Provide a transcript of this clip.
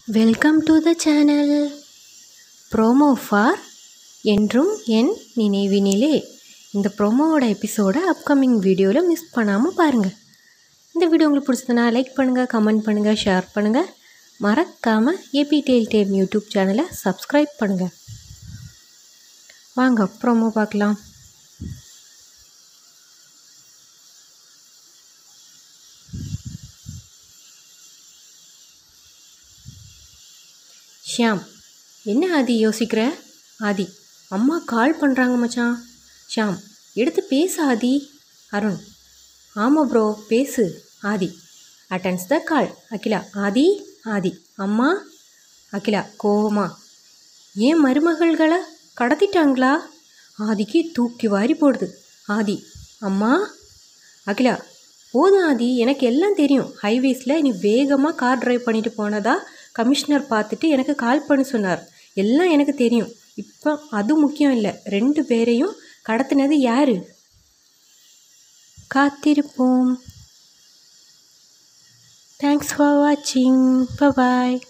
welcome to the channel promo for என்றும் என் நினைவினிலே இந்த ப்ரோமோவோட எபிசோடை அப்கமிங் வீடியோவில் மிஸ் பண்ணாமல் பாருங்கள் இந்த வீடியோ உங்களுக்கு பிடிச்சதுன்னா லைக் பண்ணுங்கள் கமெண்ட் பண்ணுங்கள் ஷேர் பண்ணுங்கள் மறக்காமல் ஏபி டெய்ல் டேம் யூடியூப் சேனலை சப்ஸ்கிரைப் பண்ணுங்கள் வாங்க ப்ரோமோ பார்க்கலாம் ஷியாம் என்ன ஆதி யோசிக்கிற ஆதி அம்மா கால் பண்ணுறாங்க மச்சான் ஷியாம் எடுத்து பேசு ஆதி அருண் ஆமாம் ப்ரோ பேசு ஆதி அட்டன்ஸ் த கால் அகிலா ஆதி ஆதி அம்மா அகிலா கோவமா ஏன் மருமகள்களை கடத்திட்டாங்களா ஆதிக்கு தூக்கி வாரி போடுது ஆதி அம்மா அகிலா போதும் ஆதி எனக்கு எல்லாம் தெரியும் ஹைவேஸில் நீ வேகமாக கார் டிரைவ் பண்ணிட்டு போனதா கமிஷனர் பார்த்துட்டு எனக்கு கால் பண்ணி சொன்னார் எல்லாம் எனக்கு தெரியும் இப்போ அது முக்கியம் இல்லை ரெண்டு பேரையும் கடத்தினது யாரு காத்திருப்போம் தேங்க்ஸ் ஃபார் வாட்சிங் பாய்